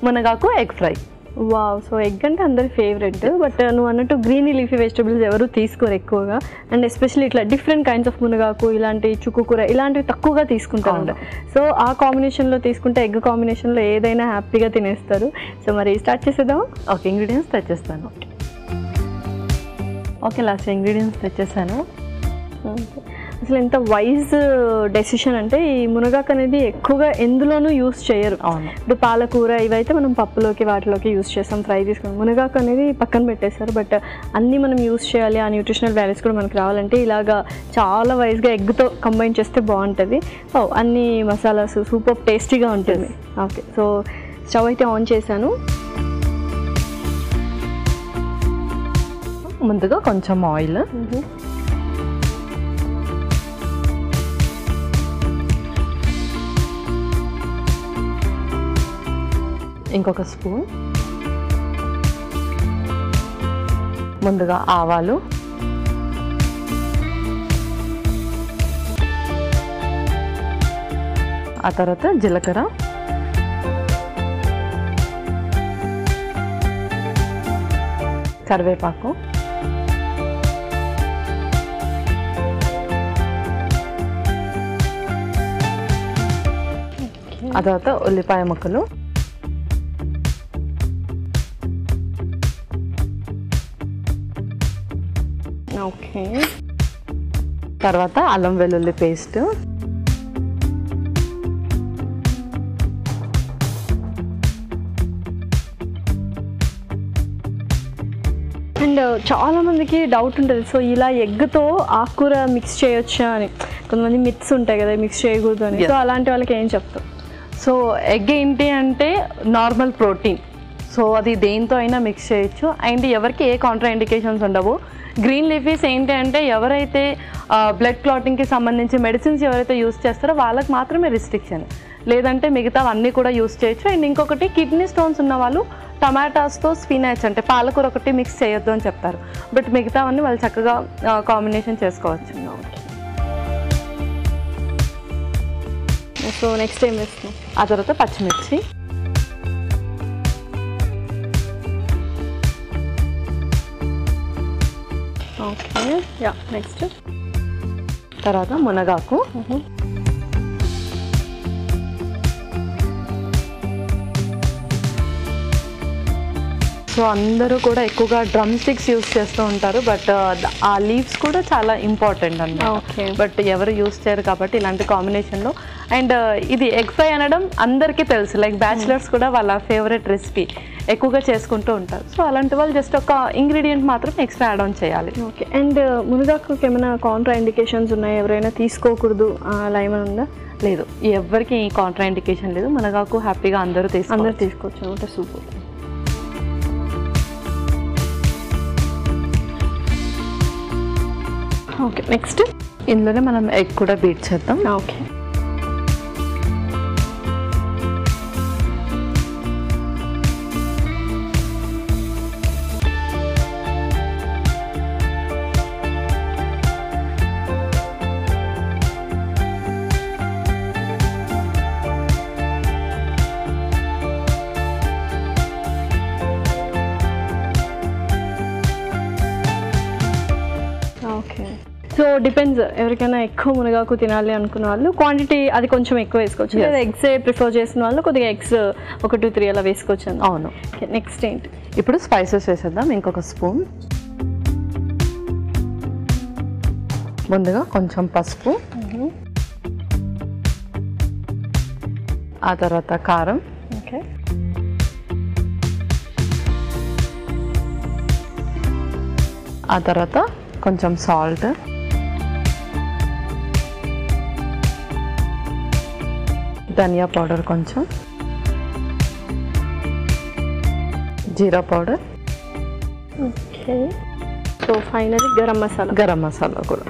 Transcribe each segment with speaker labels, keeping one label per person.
Speaker 1: మునగాకు egg fry
Speaker 2: wow so egg అంటే అందరి ఫేవరెట్ బట్ నువ్వు అన్నట్టు గ్రీన్ లీఫీ వెజిటబుల్స్ ఎవరు తీసుకోరు ఎక్కువగా అండ్ ఎస్పెషల్లీ ఇట్లా డిఫరెంట్ కైండ్స్ ఆఫ్ మునగాకు ఇలాంటి చుక్కుకూర ఇలాంటివి తక్కువగా తీసుకుంటారు
Speaker 1: అవును.
Speaker 2: సో ఆ కాంబినేషన్లో తీసుకుంటే ఎగ్ కాంబినేషన్లో ఏదైనా హ్యాపీగా తినేస్తారు సో మరి స్టార్ట్ చేసేద్దాం
Speaker 1: ఓకే ఇంగ్రీడియంట్స్ తెచ్చేస్తాను ఓకే లాస్ట్ ఇంగ్రీడియంట్స్ తెచ్చేసాను
Speaker 2: అసలు ఎంత వైజ్ డెసిషన్ అంటే ఈ మునగాకు అనేది ఎక్కువగా ఎందులోనూ యూస్ చేయరు
Speaker 1: అవును
Speaker 2: ఇప్పుడు పాలకూర ఇవైతే మనం పప్పులోకి వాటిలోకి యూస్ చేస్తాం ఫ్రై తీసుకుని మునగాకు అనేది పక్కన పెట్టేస్తారు బట్ అన్నీ మనం యూస్ చేయాలి ఆ న్యూట్రిషనల్ వాల్యూస్ కూడా మనకు రావాలంటే ఇలాగా చాలా వైజ్గా ఎగ్తో కంబైన్ చేస్తే బాగుంటుంది ఓ అన్ని మసాలాస్ సూపర్ టేస్టీగా ఉంటుంది ఓకే సో స్టవ్ అయితే ఆన్ చేశాను
Speaker 1: ముందుగా కొంచెం ఆయిల్ ఇంకొక స్పూన్ ముందుగా ఆవాలు ఆ తర్వాత జీలకర్ర కరివేపాకు ఆ తర్వాత ఉల్లిపాయ ముక్కలు
Speaker 2: ఓకే
Speaker 1: తర్వాత అల్లం వెల్లుల్లి పేస్ట్
Speaker 2: అండ్ చాలా మందికి డౌట్ ఉంటుంది సో ఇలా ఎగ్తో ఆకుకూర మిక్స్ చేయొచ్చా అని కొంతమంది మిత్స్ ఉంటాయి కదా మిక్స్ చేయకూడదు అని
Speaker 1: Yes.
Speaker 2: సో అలాంటి వాళ్ళకి ఏం చెప్తాం
Speaker 1: సో ఎగ్ ఏంటి అంటే నార్మల్ ప్రోటీన్ సో అది దేంతో అయినా మిక్స్ చేయొచ్చు అండ్ ఎవరికి ఏ కాంట్రా ఇండికేషన్స్ ఉండవు గ్రీన్ లీఫీస్ ఏంటి అంటే ఎవరైతే బ్లడ్ క్లాటింగ్కి సంబంధించి మెడిసిన్స్ ఎవరైతే యూస్ చేస్తారో వాళ్ళకి మాత్రమే రిస్ట్రిక్షన్ లేదంటే మిగతా అన్నీ కూడా యూస్ చేయొచ్చు అండ్ ఇంకొకటి కిడ్నీ స్టోన్స్ ఉన్న వాళ్ళు టమాటాస్తో స్పినాచ్ అంటే పాలకూర ఒకటి మిక్స్ చేయొద్దు అని చెప్తారు బట్ మిగతావన్నీ వాళ్ళు చక్కగా కాంబినేషన్ చేసుకోవచ్చు
Speaker 2: సో నెక్స్ట్ ఏం వేస్తున్నాం
Speaker 1: ఆ తర్వాత పచ్చిమిర్చి
Speaker 2: ఓకే యా నెక్స్ట్
Speaker 1: తర్వాత మునగాకు సో అందరూ కూడా ఎక్కువగా డ్రమ్ స్టిక్స్ యూస్ చేస్తూ ఉంటారు బట్ ఆ లీవ్స్ కూడా చాలా ఇంపార్టెంట్ అన్నమాట
Speaker 2: ఓకే
Speaker 1: బట్ ఎవరు యూస్ చేయరు కాబట్టి ఇలాంటి కాంబినేషన్లో అండ్ ఇది ఎగ్ ఫ్రై అనడం అందరికీ తెలుసు లైక్ బ్యాచిలర్స్ కూడా వాళ్ళ ఫేవరెట్ రెసిపీ ఎక్కువగా చేసుకుంటూ ఉంటారు సో అలాంటి వాళ్ళు జస్ట్ ఒక ఇంగ్రీడియంట్ మాత్రం ఎక్స్ట్రా యాడ్ ఆన్ చేయాలి
Speaker 2: ఓకే అండ్ మునగాకుకి ఏమైనా కాంట్రా ఇండికేషన్స్ ఉన్నాయి ఎవరైనా తీసుకోకూడదు ఆ, అలా ఏమైనా ఉందా
Speaker 1: లేదు ఎవరికి కాంట్రా ఇండికేషన్ లేదు మనగాకు హ్యాపీగా అందరూ
Speaker 2: అందరు
Speaker 1: తీసుకుందరు
Speaker 2: తీసుకోవచ్చు అనమాట సూపర్ ఓకే నెక్స్ట్
Speaker 1: ఇందులోనే మనం ఎగ్ కూడా బీట్ చేద్దాం
Speaker 2: ఓకే ఓకే సో డిపెండ్స్ ఎవరికైనా ఎక్కువ మునగాకు తినాలి అనుకున్న వాళ్ళు క్వాంటిటీ అది కొంచెం ఎక్కువ వేసుకోవచ్చు
Speaker 1: Yes.
Speaker 2: లేదా ఎగ్స్ ప్రిఫర్ చేసిన వాళ్ళు కొద్దిగా ఎగ్స్ ఒక టూ త్రీ అలా వేసుకోవచ్చు అన్న
Speaker 1: అవును
Speaker 2: ఓకే నెక్స్ట్ ఏంటి
Speaker 1: ఇప్పుడు స్పైసెస్ వేసేద్దాం ఇంకొక స్పూన్ ముందుగా కొంచెం పసుపు ఆ తర్వాత కారం
Speaker 2: ఓకే
Speaker 1: ఆ తర్వాత కొంచెం సాల్ట్ ధనియా పౌడర్ కొంచెం జీరా powder
Speaker 2: okay so finally garam masala
Speaker 1: garam masala కూడా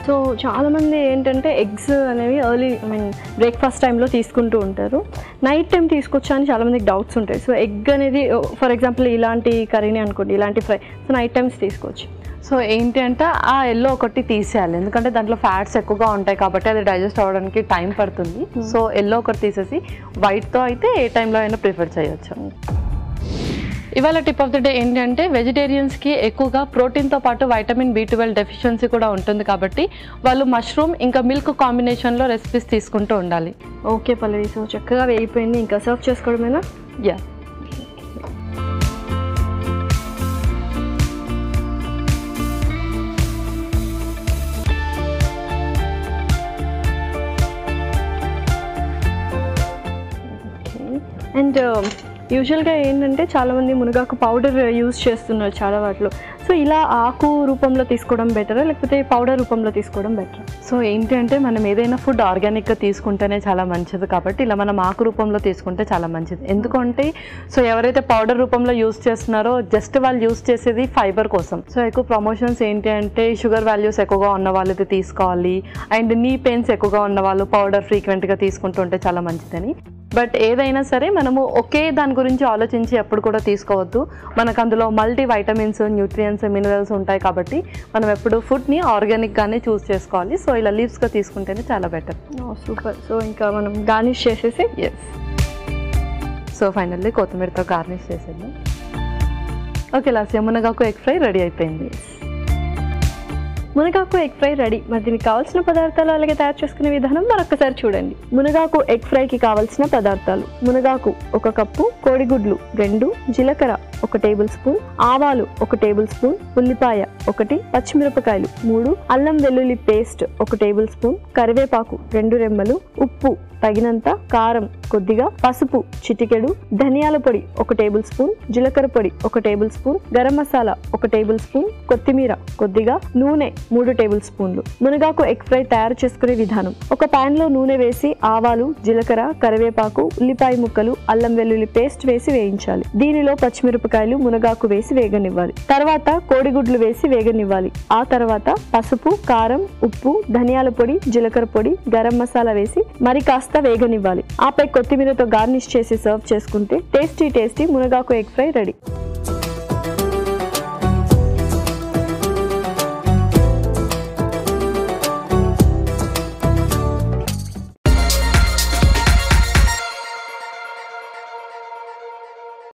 Speaker 2: సో చాలామంది ఏంటంటే ఎగ్స్ అనేవి ఎర్లీ ఐ మీన్ బ్రేక్ఫాస్ట్ టైంలో తీసుకుంటూ ఉంటారు నైట్ టైం తీసుకొచ్చా అని చాలామందికి డౌట్స్ ఉంటాయి సో ఎగ్ అనేది ఫర్ ఎగ్జాంపుల్ ఇలాంటి కర్రీని అనుకోండి ఇలాంటి ఫ్రై సో నైట్ టైమ్స్ తీసుకోవచ్చు
Speaker 1: సో ఏంటి అంటే ఆ ఎల్లో ఒకటి తీసేయాలి ఎందుకంటే దాంట్లో ఫ్యాట్స్ ఎక్కువగా ఉంటాయి కాబట్టి అది డైజెస్ట్ అవ్వడానికి టైం పడుతుంది సో ఎల్లో ఒకటి తీసేసి వైట్తో అయితే ఏ టైంలో అయినా ప్రిఫర్ చేయొచ్చు ఇవాళ టిప్ ఆఫ్ ద డే ఏంటంటే వెజిటేరియన్స్కి ఎక్కువగా ప్రోటీన్తో పాటు వైటమిన్ బి ట్వెల్వ్ డెఫిషియన్సీ కూడా ఉంటుంది కాబట్టి వాళ్ళు మష్రూమ్ ఇంకా మిల్క్ కాంబినేషన్లో రెసిపీస్ తీసుకుంటూ ఉండాలి
Speaker 2: ఓకే పల్లవి సో చక్కగా వేగిపోయింది ఇంకా సర్వ్ చేసుకోవడమేనా
Speaker 1: యా
Speaker 2: అండ్ యూజువల్గా ఏంటంటే చాలామంది మునగాకు పౌడర్ యూజ్ చేస్తున్నారు చాలా వాటిలో సో ఇలా ఆకు రూపంలో తీసుకోవడం బెటరా లేకపోతే పౌడర్ రూపంలో తీసుకోవడం బెటర్
Speaker 1: సో ఏంటి అంటే మనం ఏదైనా ఫుడ్ ఆర్గానిక్గా తీసుకుంటేనే చాలా మంచిది కాబట్టి ఇలా మనం ఆకు రూపంలో తీసుకుంటే చాలా మంచిది ఎందుకంటే సో ఎవరైతే పౌడర్ రూపంలో యూస్ చేస్తున్నారో జస్ట్ వాళ్ళు యూస్ చేసేది ఫైబర్ కోసం సో ఎక్కువ ప్రమోషన్స్ ఏంటి అంటే షుగర్ వాల్యూస్ ఎక్కువగా ఉన్న వాళ్ళది తీసుకోవాలి అండ్ నీ పెయిన్స్ ఎక్కువగా ఉన్న వాళ్ళు పౌడర్ ఫ్రీక్వెంట్గా తీసుకుంటుంటే చాలా మంచిదని బట్ ఏదైనా సరే మనము ఒకే దాని గురించి ఆలోచించి ఎప్పుడు కూడా తీసుకోవద్దు మనకు అందులో మల్టీ వైటమిన్స్ న్యూట్రియన్స్ మినరల్స్ ఉంటాయి కాబట్టి మనం ఎప్పుడు ఫుడ్ని ఆర్గానిక్గానే చూస్ చేసుకోవాలి సో ఇలా లీవ్స్గా తీసుకుంటేనే చాలా బెటర్
Speaker 2: సూపర్ సో ఇంకా మనం గార్నిష్ చేసేసి
Speaker 1: ఎస్ సో ఫైనల్లీ కొత్తిమీరతో గార్నిష్ చేసేద్దాం ఓకే లాస్ట్ మునగాకు ఎగ్ ఫ్రై రెడీ అయిపోయింది
Speaker 2: మునగాకు ఎగ్ ఫ్రై రెడీ మరి దీనికి కావాల్సిన పదార్థాలు అలాగే తయారు చేసుకునే విధానం మరొకసారి చూడండి మునగాకు ఎగ్ ఫ్రైకి కావాల్సిన పదార్థాలు మునగాకు ఒక కప్పు కోడిగుడ్లు రెండు జీలకర్ర ఒక టేబుల్ స్పూన్ ఆవాలు ఒక టేబుల్ స్పూన్ ఉల్లిపాయ ఒకటి పచ్చిమిరపకాయలు మూడు అల్లం వెల్లుల్లి పేస్ట్ ఒక టేబుల్ స్పూన్ కరివేపాకు రెండు రెమ్మలు ఉప్పు తగినంత కారం కొద్దిగా పసుపు చిటికెడు ధనియాల పొడి ఒక టేబుల్ స్పూన్ జీలకర్ర పొడి ఒక టేబుల్ స్పూన్ గరం మసాలా ఒక టేబుల్ స్పూన్ కొత్తిమీర కొద్దిగా నూనె మూడు టేబుల్ స్పూన్లు మునగాకు ఎగ్ ఫ్రై తయారు చేసుకునే విధానం ఒక పాన్ లో నూనె వేసి ఆవాలు జీలకర్ర కరివేపాకు ఉల్లిపాయ ముక్కలు అల్లం వెల్లుల్లి పేస్ట్ వేసి వేయించాలి దీనిలో పచ్చిమిరపకాయలు మునగాకు వేసి వేగనివ్వాలి తర్వాత కోడిగుడ్లు వేసి వేగనివ్వాలి ఆ తర్వాత పసుపు కారం ఉప్పు ధనియాల పొడి జీలకర్ర పొడి గరం మసాలా వేసి మరి కాస్త వేగనివ్వాలి ఆపై కొత్తిమీరతో గార్నిష్ చేసి సర్వ్ చేసుకుంటే టేస్టీ టేస్టీ మునగాకు ఎగ్ ఫ్రై రెడీ